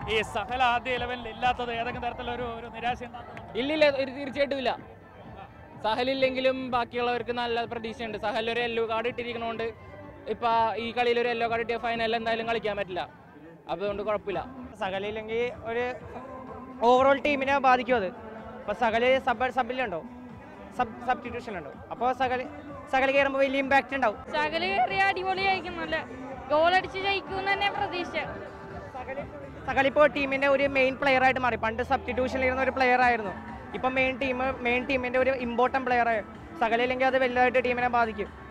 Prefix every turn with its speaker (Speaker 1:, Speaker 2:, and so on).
Speaker 1: ഈ സഹൽ ആദ്യ ഇലവനിൽ ഇല്ലാത്തത് ഏതെങ്കിലും തരത്തിലൊരു ഒരു നിരാശ ഉണ്ടാക്കുന്നുണ്ടോ?
Speaker 2: ഇല്ലില്ല ഒരു തീർച്ചയായിട്ടും ഇല്ല സഹലില്ലെങ്കിലും ബാക്കിയുള്ളവർക്ക് നല്ല പ്രതീക്ഷയുണ്ട് സഹൽ ഒരു യെല്ലോ കാർഡ് ഇട്ടിരിക്കണോണ്ട് ഇപ്പൊ ഈ കളിയിൽ ഒരു യെല്ലോ കാർഡ് കിട്ടിയ ഫൈനലിൽ എന്തായാലും കളിക്കാൻ പറ്റില്ല അപ്പൊ അതുകൊണ്ട് കുഴപ്പമില്ല
Speaker 3: സകലില്ലെങ്കിൽ ഒരു ഓവറോൾ ടീമിനെ ബാധിക്കും അത് ഇപ്പോൾ സകല് സബ് സബിലുണ്ടോ സബ് സബ്സ്റ്റിറ്റ്യൂഷനുണ്ടോ അപ്പോൾ സകല് സകല് കയറുമ്പോൾ വലിയ ഇമ്പാക്റ്റ് ഉണ്ടാവും
Speaker 4: സകല് കയറിയ അടിപൊളിയായിരിക്കും നല്ല ഗോളടിച്ച് ജയിക്കും തന്നെ പ്രതീക്ഷ
Speaker 3: സകലിപ്പോൾ ടീമിൻ്റെ ഒരു മെയിൻ പ്ലെയർ ആയിട്ട് മാറി പണ്ട് സബ്സ്റ്റിറ്റ്യൂഷനിൽ ഇരുന്ന ഒരു പ്ലെയർ ആയിരുന്നു ഇപ്പം മെയിൻ ടീം മെയിൻ ടീമിൻ്റെ ഒരു ഇമ്പോർട്ടൻറ്റ് പ്ലെയർ ആയി സകലില്ലെങ്കിൽ അത് വലുതായിട്ട് ടീമിനെ ബാധിക്കും